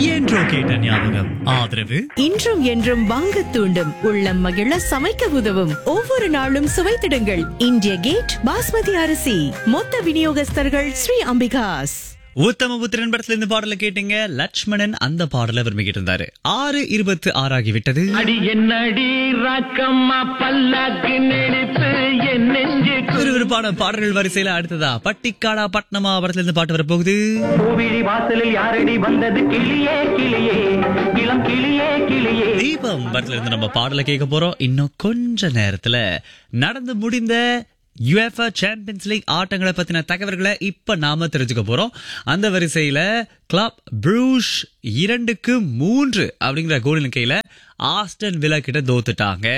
என்றோ கேட்ட ஞாபகம் ஆதரவு இன்றும் என்றும் வாங்க தூண்டும் உள்ளம் மகிழ சமைக்க உதவும் ஒவ்வொரு நாளும் சுவைத்திடுங்கள் இந்திய கேட் பாஸ்மதி அரிசி மொத்த விநியோகஸ்தர்கள் ஸ்ரீ அம்பிகாஸ் உத்தம புத்திரன் படத்துல இருந்து பாடல கேட்டீங்க லட்சுமணன் அந்த பாடல விரும்பிக்கிட்டு இருந்தாரு ஆறு இருபத்து ஆறாகி விட்டது அடி என்னடி ராக்கம்மா பல்லாக்கு நெளித்து என் நெஞ்சு விறுவிறுப்பான பாடல்கள் வரிசையில அடுத்ததா பட்டிக்காடா பட்னமா படத்துல இருந்து பாட்டு வரப்போகுது கோவிலி வாசலில் யாரடி வந்தது கிளியே கிளியே இளம் கிளியே கிளியே தீபம் படத்துல இருந்து நம்ம பாடல கேட்க போறோம் இன்னும் கொஞ்ச நேரத்துல நடந்து முடிந்த யுஎஃப்ஆ சாம்பியன்ஸ் லீக் ஆட்டங்களை பத்தின தகவல்களை இப்ப நாம தெரிஞ்சுக்க போறோம் அந்த வரிசையில கிளப் ப்ரூஷ் இரண்டுக்கு மூன்று அப்படிங்கிற கோலின் கையில ஆஸ்டன் விலா கிட்ட தோத்துட்டாங்க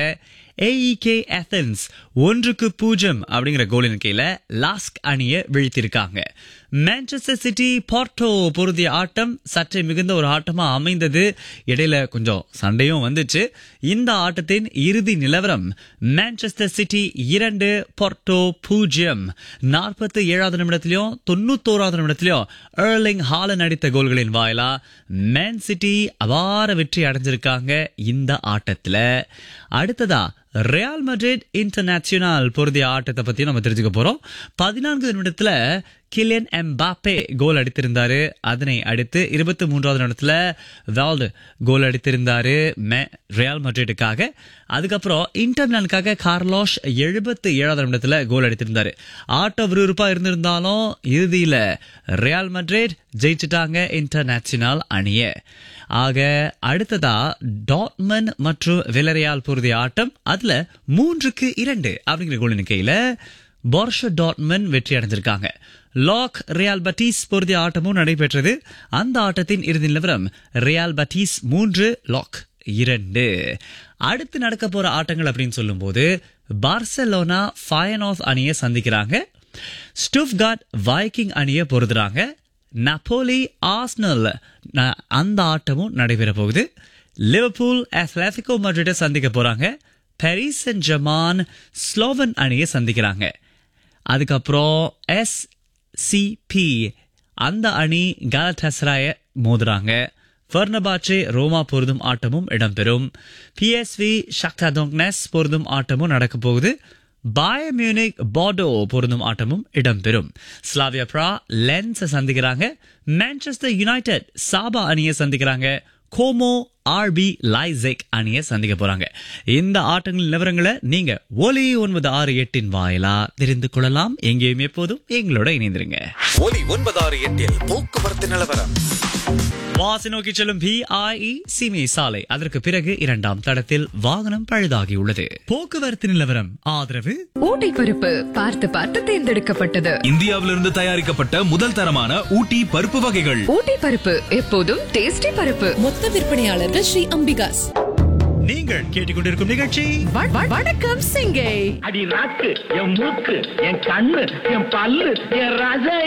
ஏஇகே ஏத்தன்ஸ் ஒன்றுக்கு பூஜ்ஜியம் அப்படிங்கிற கோலின் கீழ லாஸ்க் அணியை வீழ்த்திருக்காங்க மான்செஸ்டர் சிட்டி போர்ட்டோ பொருந்திய ஆட்டம் சற்றே மிகுந்த ஒரு ஆட்டமா அமைந்தது இடையில கொஞ்சம் சண்டையும் வந்துச்சு இந்த ஆட்டத்தின் இறுதி நிலவரம் மான்செஸ்டர் சிட்டி இரண்டு போர்ட்டோ பூஜ்ஜியம் நாற்பத்தி ஏழாவது நிமிடத்திலையும் தொண்ணூத்தோராவது நிமிடத்திலையும் ஏர்லிங் ஹாலன் அடித்த கோல்களின் வாயிலா மேன் சிட்டி அபார வெற்றி அடைஞ்சிருக்காங்க இந்த ஆட்டத்துல அடுத்ததா ரியால் மட்ரிட் இன்டர்நேஷனல் பொருந்திய ஆட்டத்தை பத்தி நம்ம தெரிஞ்சுக்க போறோம் பதினான்கு நிமிடத்துல கிலியன் எம்பாப்பே கோல் அடித்திருந்தாரு அதனை அடுத்து இருபத்தி மூன்றாவது நிமிடத்துல வால்டு கோல் அடித்திருந்தாரு மே- ரியால் மட்ரிட்டுக்காக அதுக்கப்புறம் இன்டர்மிலானுக்காக கார்லோஷ் எழுபத்தி ஏழாவது நிமிடத்துல கோல் அடித்திருந்தாரு ஆட்ட விறுவிறுப்பா இருந்திருந்தாலும் இறுதியில ரியால் மட்ரிட் ஜெயிச்சிட்டாங்க இன்டர்நேஷனல் அணியை ஆக அடுத்ததா டாட்மன் மற்றும் விலரியால் பொருதிய ஆட்டம் அதுல மூன்றுக்கு இரண்டு அப்படிங்கிற கோல் எண்ணிக்கையில போர்ஷ டாட்மன் வெற்றி அடைஞ்சிருக்காங்க லாக் ரியால் பட்டீஸ் பொருதிய ஆட்டமும் நடைபெற்றது அந்த ஆட்டத்தின் இறுதி நிலவரம் ரியால் பட்டீஸ் மூன்று லாக் இரண்டு அடுத்து நடக்க போற ஆட்டங்கள் அப்படின்னு சொல்லும்போது பார்சலோனா ஃபயனாஸ் அணியை சந்திக்கிறாங்க ஸ்டுஃப்கார்ட் வைக்கிங் அணியை பொருதுறாங்க நப்போலி ஆஸ்னல் ந- அந்த ஆட்டமும் நடைபெற போகுது லிவர்பூல் அத்லetico மட்ரிட்டை சந்திக்க போறாங்க பாரிஸ் சென்ட் ஜமான் ஸ்லோவன் அணியை சந்திக்கிறாங்க அதுக்கப்புறம் எஸ் சிபி அந்த அணி காலடஸ்ராய மோதுறாங்க ஃபர்னபாச்சே ரோமா பொருதும் ஆட்டமும் இடம்பெறும் பிஎஸ்வி ஷக்தா டோங்னஸ் பொருதும் ஆட்டமும் நடக்க போகுது பாய மியூனிக் பாடோ பொருந்தும் ஆட்டமும் இடம்பெறும் ஸ்லாவியா பிரா லென்ஸ் சந்திக்கிறாங்க மான்செஸ்டர் யுனைடெட் சாபா அணியை சந்திக்கிறாங்க கோமோ ஆர்பி லைசெக் அணியை சந்திக்க போறாங்க இந்த ஆட்டங்களின் நிலவரங்களை நீங்க ஒலி ஒன்பது ஆறு எட்டின் வாயிலா தெரிந்து கொள்ளலாம் எங்கேயும் எப்போதும் எங்களோட இணைந்திருங்க ஒலி ஒன்பதாறு எட்டில் போக்குவரத்து நிலவரம் வாசி நோக்கி செல்லும் பிஐஇ சிமி சாலை அதற்கு பிறகு இரண்டாம் தடத்தில் வாகனம் பழுதாகியுள்ளது போக்குவரத்து நிலவரம் ஆதரவு ஊட்டி பருப்பு பார்த்து பார்த்து தேர்ந்தெடுக்கப்பட்டது இந்தியாவிலிருந்து தயாரிக்கப்பட்ட முதல் தரமான ஊட்டி பருப்பு வகைகள் ஊட்டி பருப்பு எப்போதும் டேஸ்டி பருப்பு மொத்த விற்பனையாளர்கள் ஸ்ரீ அம்பிகாஸ் நீங்கள் கேட்டுக்கொண்டிருக்கும் நிகழ்ச்சி வ- வ- வணக்கம் சிங்கை அடி நாக்கு என் மூக்கு என் கண்ணு என் பல்லு என் ரச